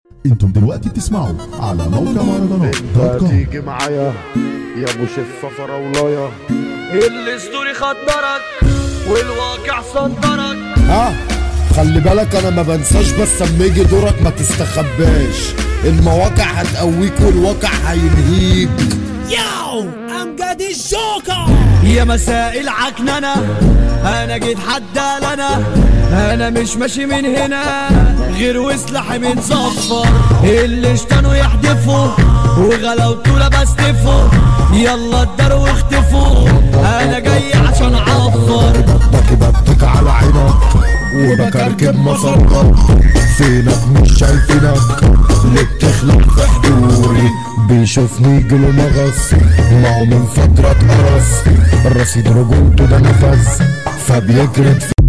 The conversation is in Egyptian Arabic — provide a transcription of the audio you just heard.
انتم دلوقتي بتسمعوا على موقع مهرجانات دوت كوم تيجي معايا يا ابو شفه فراولايه الاسطوري خدرك والواقع صدرك ها خلي بالك انا ما بنساش بس اما يجي دورك ما تستخباش المواقع هتقويك والواقع هينهيك ياو امجد الجوكر يا مساء العكننة انا جيت حد لنا انا مش ماشي من هنا غير وسلاحي متصفر اللي اشتنوا يحدفوا وغلاوته لا بستفوا يلا اداروا واختفوا انا جاي عشان اعفر بطك بطك على عينك وبكركب مصرك فينك مش شايفينك اللي بتخلق في حضوري بيشوفني يجيله مغص ما هو من فترة اتقرص الرصيد رجولته ده نفذ فبيجرد في